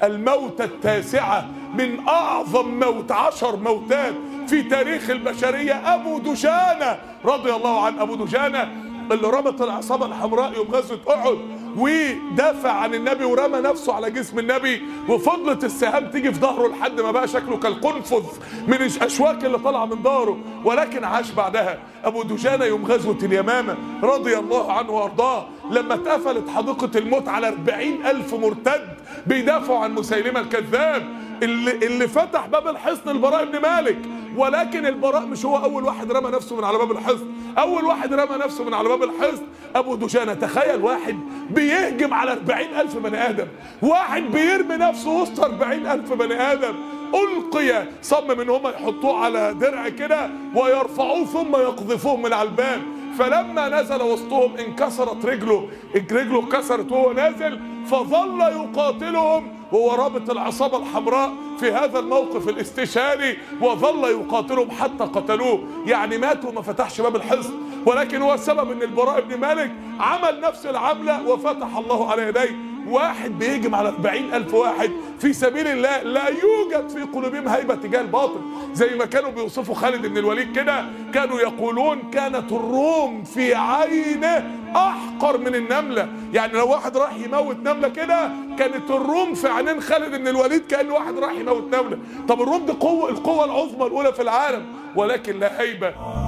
الموتة التاسعة من أعظم موت عشر موتات في تاريخ البشرية أبو دجانة رضي الله عن أبو دجانة اللي ربط العصابة الحمراء يوم غزوة أحد ودافع عن النبي ورمى نفسه على جسم النبي وفضلت السهام تيجي في ظهره لحد ما بقى شكله كالقنفذ من الاشواك اللي طالعه من ظهره ولكن عاش بعدها ابو دجانه يوم غزوه اليمامه رضي الله عنه وارضاه لما اتقفلت حديقه الموت على 40 الف مرتد بيدافعوا عن مسيلمه الكذاب اللي اللي فتح باب الحصن البراء بن مالك ولكن البراء مش هو اول واحد رمى نفسه من على باب الحصن اول واحد رمى نفسه من على باب الحصن ابو دجانه تخيل واحد بيهجم على 40 الف بني ادم واحد بيرمي نفسه وسط 40 الف بني ادم القي صمم ان هم يحطوه على درع كده ويرفعوه ثم يقذفوه من على الباب فلما نزل وسطهم انكسرت رجله رجله اتكسرت وهو نازل فظل يقاتلهم وهو رابط العصابة الحمراء في هذا الموقف الاستشاري وظل يقاتلهم حتى قتلوه يعني مات وما فتحش باب الحصن ولكن هو السبب ان البراء بن مالك عمل نفس العملة وفتح الله على يديه واحد بيهجم على 40 ألف واحد في سبيل الله لا يوجد في قلوبهم هيبة تجاه الباطل زي ما كانوا بيوصفوا خالد بن الوليد كده كانوا يقولون كانت الروم في عينه أحقر من النملة يعني لو واحد راح يموت نملة كده كانت الروم في عينين خالد بن الوليد كأن واحد راح يموت نملة طب الروم دي قوة القوة العظمى الأولى في العالم ولكن لا هيبة